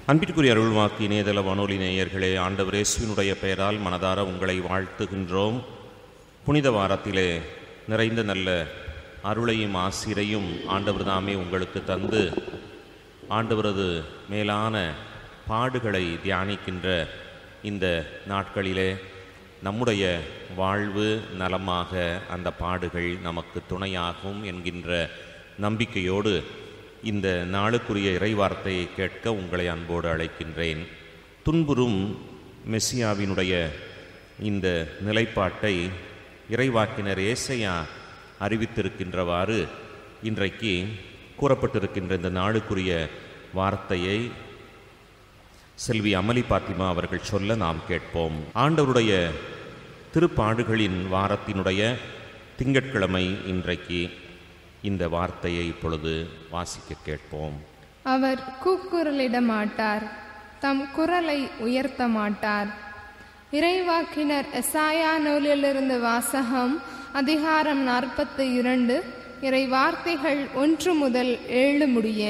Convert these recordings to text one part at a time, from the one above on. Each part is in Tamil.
அன்பிற்குரிய அருள்வாக்கு இணையதள வானொலி நேயர்களே ஆண்டவர் இயேசுவினுடைய பெயரால் மனதார உங்களை வாழ்த்துகின்றோம் புனித வாரத்திலே நிறைந்த நல்ல அருளையும் ஆசிரையும் ஆண்டவர் தாமே உங்களுக்கு தந்து ஆண்டவரது மேலான பாடுகளை தியானிக்கின்ற இந்த நாட்களிலே நம்முடைய வாழ்வு நலமாக அந்த பாடுகள் நமக்கு துணையாகும் என்கின்ற நம்பிக்கையோடு இந்த நாளுக்குரிய இறைவார்த்தையை கேட்க உங்களை அன்போடு அழைக்கின்றேன் துன்புறும் மெஸ்ஸியாவினுடைய இந்த நிலைப்பாட்டை இறைவாக்கினர் ஏசையா அறிவித்திருக்கின்றவாறு இன்றைக்கு கூறப்பட்டிருக்கின்ற இந்த நாளுக்குரிய வார்த்தையை செல்வி அமளி பாத்திமா அவர்கள் சொல்ல நாம் கேட்போம் ஆண்டவருடைய திருப்பாடுகளின் வாரத்தினுடைய திங்கட்கிழமை இன்றைக்கு இந்த வார்த்தையை இப்பொழுது வாசிக்க கேட்போம் அவர் கூக்குரலிட மாட்டார் தம் குரலை உயர்த்த மாட்டார் இறைவாக்கினர் எசாயா நூலிலிருந்து வாசகம் அதிகாரம் நாற்பத்தி இரண்டு இறை வார்த்தைகள் ஒன்று முதல் ஏழு முடிய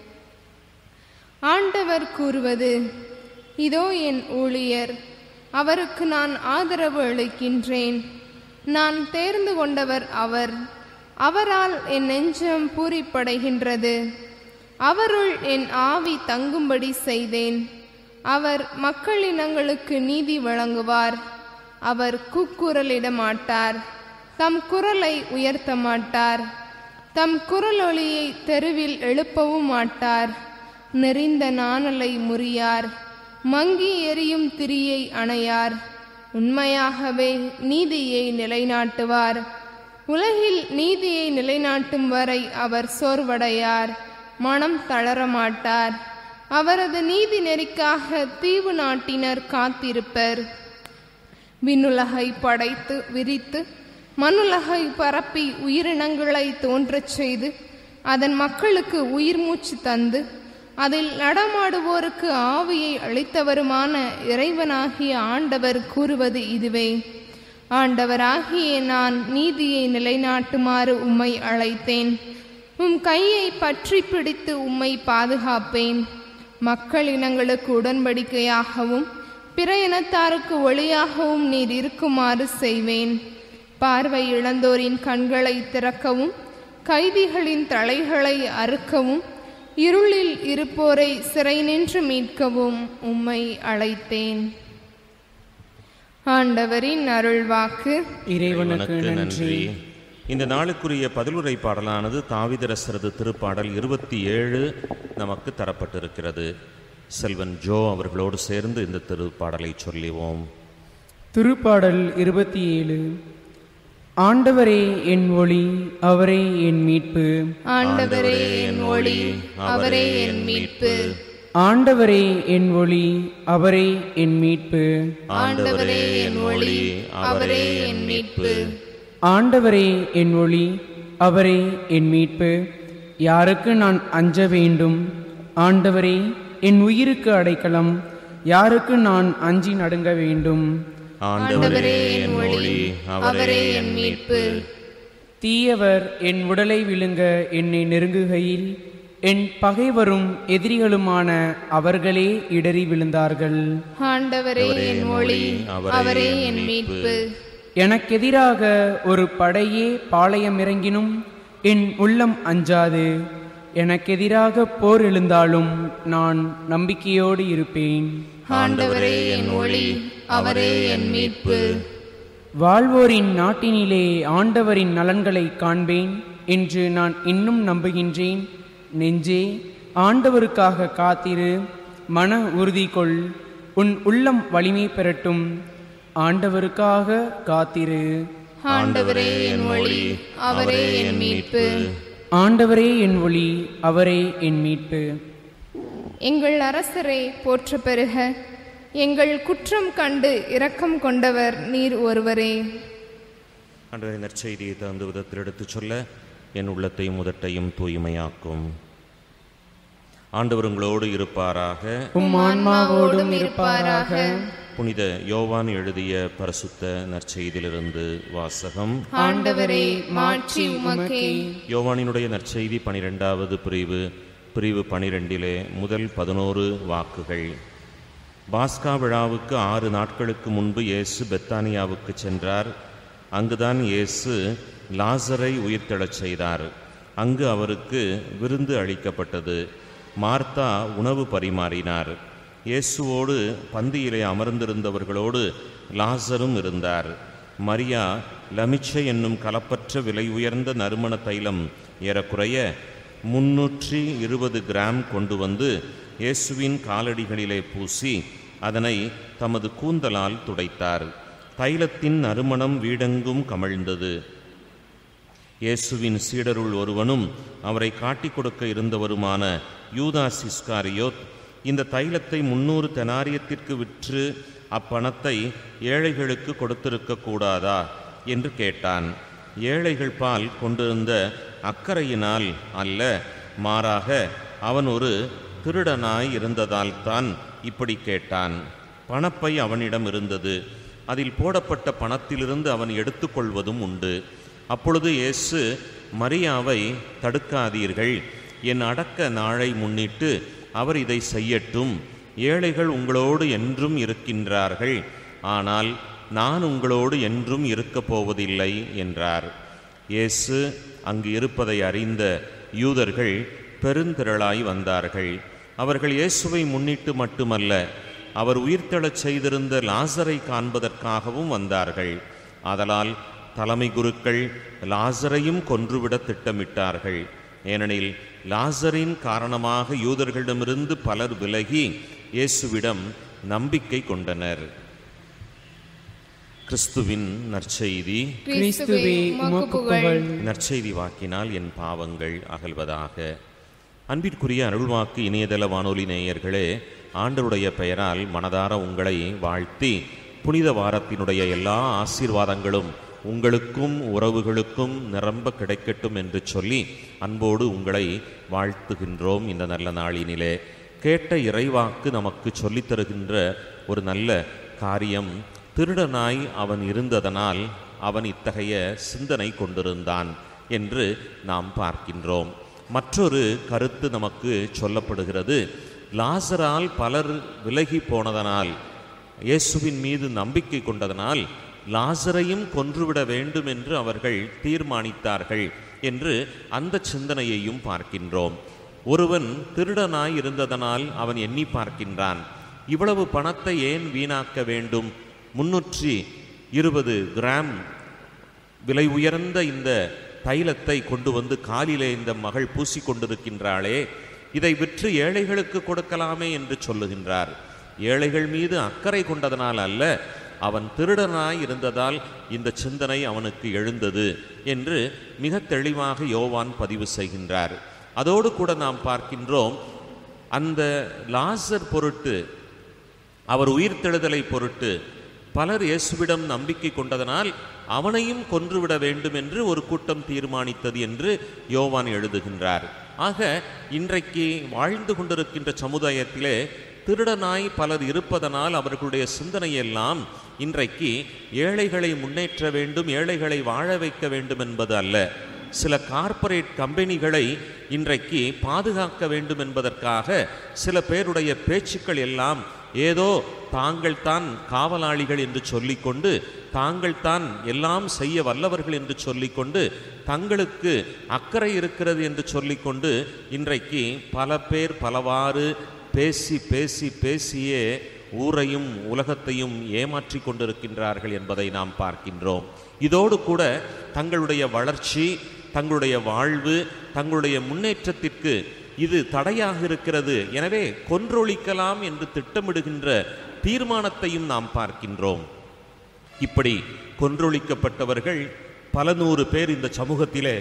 ஆண்டவர் கூறுவது இதோ என் ஊழியர் அவருக்கு நான் ஆதரவு அளிக்கின்றேன் நான் தேர்ந்து கொண்டவர் அவர் அவரால் என் நெஞ்சம் பூரிப்படைகின்றது அவருள் என் ஆவி தங்கும்படி செய்தேன் அவர் மக்களினங்களுக்கு நீதி வழங்குவார் அவர் கூக்குரலிட மாட்டார் தம் குரலை உயர்த்த மாட்டார் தம் குரலொளியை தெருவில் எழுப்பவும் மாட்டார் நெறிந்த நாணலை முறியார் மங்கி எரியும் திரியை அணையார் உண்மையாகவே நீதியை நிலைநாட்டுவார் உலகில் நீதியை நிலைநாட்டும் வரை அவர் சோர்வடையார் மனம் தளரமாட்டார் அவரது நீதி நெறிக்காக தீவு நாட்டினர் காத்திருப்பர் விண்ணுலகை படைத்து விரித்து மண்ணுலகை பரப்பி உயிரினங்களை தோன்றச் செய்து அதன் மக்களுக்கு உயிர் மூச்சு தந்து அதில் நடமாடுவோருக்கு ஆவியை அளித்தவருமான இறைவனாகிய ஆண்டவர் கூறுவது இதுவே ஆண்டவராகிய நான் நீதியை நிலைநாட்டுமாறு உம்மை அழைத்தேன் உம் கையை பற்றி பிடித்து உம்மை பாதுகாப்பேன் மக்கள் இனங்களுக்கு உடன்படிக்கையாகவும் பிற இனத்தாருக்கு ஒளியாகவும் நீர் இருக்குமாறு செய்வேன் பார்வை இழந்தோரின் கண்களை திறக்கவும் கைதிகளின் தலைகளை அறுக்கவும் இருளில் இருப்போரை சிறை நின்று மீட்கவும் உம்மை அழைத்தேன் ஆண்டவரின் அருள்வாக்கு இறைவனுக்கு நன்றி இந்த நாளுக்குரிய பதிலுரை பாடலானது தாவிதரசரது திருப்பாடல் இருபத்தி ஏழு நமக்கு தரப்பட்டிருக்கிறது செல்வன் ஜோ அவர்களோடு சேர்ந்து இந்த திருப்பாடலை சொல்லிவோம் திருப்பாடல் இருபத்தி ஏழு ஆண்டவரே என் ஒளி அவரே என் மீட்பு ஆண்டவரே என் ஒளி அவரே என் மீட்பு ஆண்டவரே என் ஒளி அவரே என் மீட்பு ஆண்டவரே என் ஒளி அவரே என் மீட்பு ஆண்டவரே என் ஒளி அவரே என் மீட்பு யாருக்கு நான் அஞ்ச வேண்டும் ஆண்டவரே என் உயிருக்கு அடைக்கலம் யாருக்கு நான் அஞ்சி நடுங்க வேண்டும் ஆண்டவரே என் ஒளி அவரே என் மீட்பு தீயவர் என் உடலை விழுங்க என்னை நெருங்குகையில் என் பகைவரும் எதிரிகளுமான அவர்களே இடறி விழுந்தார்கள் ஆண்டவரே என் ஒளி அவரே என் மீட்பு எனக்கெதிராக ஒரு படையே பாளையம் இறங்கினும் என் உள்ளம் அஞ்சாது எனக்கெதிராக போர் எழுந்தாலும் நான் நம்பிக்கையோடு இருப்பேன் ஆண்டவரே என் ஒளி அவரே என் மீட்பு வாழ்வோரின் நாட்டினிலே ஆண்டவரின் நலன்களை காண்பேன் என்று நான் இன்னும் நம்புகின்றேன் நெஞ்சே ஆண்டவருக்காக காத்திரு மன உறுதி கொள் உன் உள்ளம் வலிமை பெறட்டும் ஆண்டவருக்காக காத்திரு ஆண்டவரே என் ஒளி அவரே என் மீட்பு ஆண்டவரே என் ஒளி அவரே என் மீட்பு எங்கள் அரசரே போற்ற பெறுக எங்கள் குற்றம் கண்டு இரக்கம் கொண்டவர் நீர் ஒருவரே ஆண்டவரை நற்செய்தியை தகுந்த விதத்தில் எடுத்துச் சொல்ல என் உள்ளத்தையும் உதட்டையும் தூய்மையாக்கும் ஆண்டவர் உங்களோடு இருப்பாராக உம் ஆன்மாவோடும் இருப்பாராக புனித யோவான் எழுதிய பரிசுத்த நற்செய்தியிலிருந்து வாசகம் ஆண்டவரே மாட்சி உமக்கே யோவானினுடைய நற்செய்தி பனிரெண்டாவது பிரிவு பிரிவு பனிரெண்டிலே முதல் பதினோரு வாக்குகள் பாஸ்கா விழாவுக்கு ஆறு நாட்களுக்கு முன்பு இயேசு பெத்தானியாவுக்கு சென்றார் அங்குதான் இயேசு லாசரை உயிர்த்தெழச் செய்தார் அங்கு அவருக்கு விருந்து அளிக்கப்பட்டது மார்த்தா உணவு பரிமாறினார் இயேசுவோடு பந்தியிலே அமர்ந்திருந்தவர்களோடு லாசரும் இருந்தார் மரியா லமிச்சை என்னும் கலப்பற்ற விலை உயர்ந்த நறுமண தைலம் ஏறக்குறைய முன்னூற்றி இருபது கிராம் கொண்டு வந்து இயேசுவின் காலடிகளிலே பூசி அதனை தமது கூந்தலால் துடைத்தார் தைலத்தின் நறுமணம் வீடெங்கும் கமழ்ந்தது இயேசுவின் சீடருள் ஒருவனும் அவரை காட்டிக் கொடுக்க இருந்தவருமான யூதாஸ் இஸ்காரியோத் இந்த தைலத்தை முன்னூறு தெனாரியத்திற்கு விற்று அப்பணத்தை ஏழைகளுக்கு கொடுத்திருக்க கூடாதா என்று கேட்டான் ஏழைகள் பால் கொண்டிருந்த அக்கறையினால் அல்ல மாறாக அவன் ஒரு திருடனாய் இருந்ததால் தான் இப்படி கேட்டான் பணப்பை அவனிடம் இருந்தது அதில் போடப்பட்ட பணத்திலிருந்து அவன் எடுத்துக்கொள்வதும் உண்டு அப்பொழுது இயேசு மரியாவை தடுக்காதீர்கள் என் அடக்க நாளை முன்னிட்டு அவர் இதை செய்யட்டும் ஏழைகள் உங்களோடு என்றும் இருக்கின்றார்கள் ஆனால் நான் உங்களோடு என்றும் இருக்கப் போவதில்லை என்றார் இயேசு அங்கு இருப்பதை அறிந்த யூதர்கள் பெருந்திரளாய் வந்தார்கள் அவர்கள் இயேசுவை முன்னிட்டு மட்டுமல்ல அவர் உயிர்த்தெழச் செய்திருந்த லாசரை காண்பதற்காகவும் வந்தார்கள் ஆதலால் தலைமை குருக்கள் லாசரையும் கொன்றுவிட திட்டமிட்டார்கள் ஏனெனில் லாசரின் காரணமாக யூதர்களிடமிருந்து பலர் விலகி இயேசுவிடம் நம்பிக்கை கொண்டனர் கிறிஸ்துவின் நற்செய்தி கிறிஸ்துவே உமக்கு புகழ் நற்செய்தி வாக்கினால் என் பாவங்கள் அகல்வதாக அன்பிற்குரிய அருள்வாக்கு இணையதள வானொலி நேயர்களே ஆண்டவருடைய பெயரால் மனதார உங்களை வாழ்த்தி புனித வாரத்தினுடைய எல்லா ஆசீர்வாதங்களும் உங்களுக்கும் உறவுகளுக்கும் நிரம்ப கிடைக்கட்டும் என்று சொல்லி அன்போடு உங்களை வாழ்த்துகின்றோம் இந்த நல்ல நாளினிலே கேட்ட இறைவாக்கு நமக்கு சொல்லித் தருகின்ற ஒரு நல்ல காரியம் திருடனாய் அவன் இருந்ததனால் அவன் இத்தகைய சிந்தனை கொண்டிருந்தான் என்று நாம் பார்க்கின்றோம் மற்றொரு கருத்து நமக்கு சொல்லப்படுகிறது லாசரால் பலர் விலகி போனதனால் இயேசுவின் மீது நம்பிக்கை கொண்டதனால் லாசரையும் கொன்றுவிட வேண்டும் என்று அவர்கள் தீர்மானித்தார்கள் என்று அந்த சிந்தனையையும் பார்க்கின்றோம் ஒருவன் திருடனாய் இருந்ததனால் அவன் எண்ணி பார்க்கின்றான் இவ்வளவு பணத்தை ஏன் வீணாக்க வேண்டும் முன்னூற்றி இருபது கிராம் விலை உயர்ந்த இந்த தைலத்தை கொண்டு வந்து காலிலே இந்த மகள் பூசிக்கொண்டிருக்கின்றாளே இதை விற்று ஏழைகளுக்கு கொடுக்கலாமே என்று சொல்லுகின்றார் ஏழைகள் மீது அக்கறை கொண்டதனால் அல்ல அவன் திருடனாய் இருந்ததால் இந்த சிந்தனை அவனுக்கு எழுந்தது என்று மிக தெளிவாக யோவான் பதிவு செய்கின்றார் அதோடு கூட நாம் பார்க்கின்றோம் அந்த லாசர் பொருட்டு அவர் உயிர்த்தெழுதலை பொருட்டு பலர் இயேசுவிடம் நம்பிக்கை கொண்டதனால் அவனையும் கொன்றுவிட வேண்டும் என்று ஒரு கூட்டம் தீர்மானித்தது என்று யோவான் எழுதுகின்றார் ஆக இன்றைக்கு வாழ்ந்து கொண்டிருக்கின்ற சமுதாயத்திலே திருடனாய் பலர் இருப்பதனால் அவர்களுடைய சிந்தனையெல்லாம் இன்றைக்கு ஏழைகளை முன்னேற்ற வேண்டும் ஏழைகளை வாழ வைக்க வேண்டும் என்பது அல்ல சில கார்ப்பரேட் கம்பெனிகளை இன்றைக்கு பாதுகாக்க வேண்டும் என்பதற்காக சில பேருடைய பேச்சுக்கள் எல்லாம் ஏதோ தாங்கள் தான் காவலாளிகள் என்று சொல்லிக்கொண்டு தாங்கள் தான் எல்லாம் செய்ய வல்லவர்கள் என்று சொல்லிக்கொண்டு தங்களுக்கு அக்கறை இருக்கிறது என்று சொல்லிக்கொண்டு இன்றைக்கு பல பேர் பலவாறு பேசி பேசி பேசியே ஊரையும் உலகத்தையும் ஏமாற்றி கொண்டிருக்கின்றார்கள் என்பதை நாம் பார்க்கின்றோம் இதோடு கூட தங்களுடைய வளர்ச்சி தங்களுடைய வாழ்வு தங்களுடைய முன்னேற்றத்திற்கு இது தடையாக இருக்கிறது எனவே கொன்றொழிக்கலாம் என்று திட்டமிடுகின்ற தீர்மானத்தையும் நாம் பார்க்கின்றோம் இப்படி கொன்றொழிக்கப்பட்டவர்கள் பல நூறு பேர் இந்த சமூகத்திலே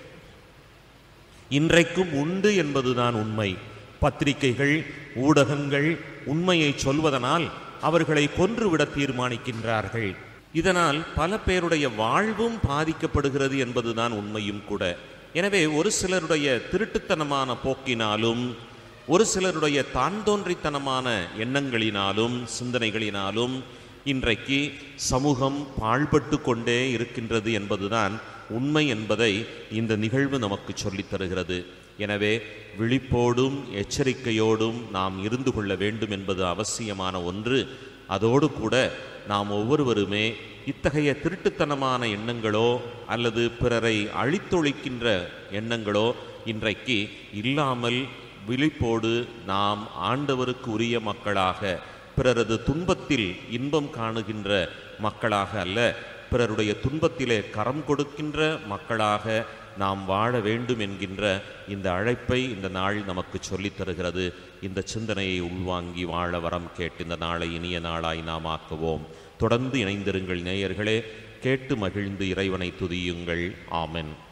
இன்றைக்கும் உண்டு என்பதுதான் உண்மை பத்திரிகைகள் ஊடகங்கள் உண்மையை சொல்வதனால் அவர்களை கொன்றுவிட தீர்மானிக்கின்றார்கள் இதனால் பல பேருடைய வாழ்வும் பாதிக்கப்படுகிறது என்பதுதான் உண்மையும் கூட எனவே ஒரு சிலருடைய திருட்டுத்தனமான போக்கினாலும் ஒரு சிலருடைய தான் தோன்றித்தனமான எண்ணங்களினாலும் சிந்தனைகளினாலும் இன்றைக்கு சமூகம் பாழ்பட்டு கொண்டே இருக்கின்றது என்பதுதான் உண்மை என்பதை இந்த நிகழ்வு நமக்கு சொல்லித் தருகிறது எனவே விழிப்போடும் எச்சரிக்கையோடும் நாம் இருந்து கொள்ள வேண்டும் என்பது அவசியமான ஒன்று அதோடு கூட நாம் ஒவ்வொருவருமே இத்தகைய திருட்டுத்தனமான எண்ணங்களோ அல்லது பிறரை அழித்தொழிக்கின்ற எண்ணங்களோ இன்றைக்கு இல்லாமல் விழிப்போடு நாம் ஆண்டவருக்கு உரிய மக்களாக பிறரது துன்பத்தில் இன்பம் காணுகின்ற மக்களாக அல்ல பிறருடைய துன்பத்திலே கரம் கொடுக்கின்ற மக்களாக நாம் வாழ வேண்டும் என்கின்ற இந்த அழைப்பை இந்த நாள் நமக்கு சொல்லித் தருகிறது இந்த சிந்தனையை உள்வாங்கி வாழ வரம் கேட்டு இந்த நாளை இனிய நாளாய் நாம் ஆக்குவோம் தொடர்ந்து இணைந்திருங்கள் நேயர்களே கேட்டு மகிழ்ந்து இறைவனை துதியுங்கள் ஆமென்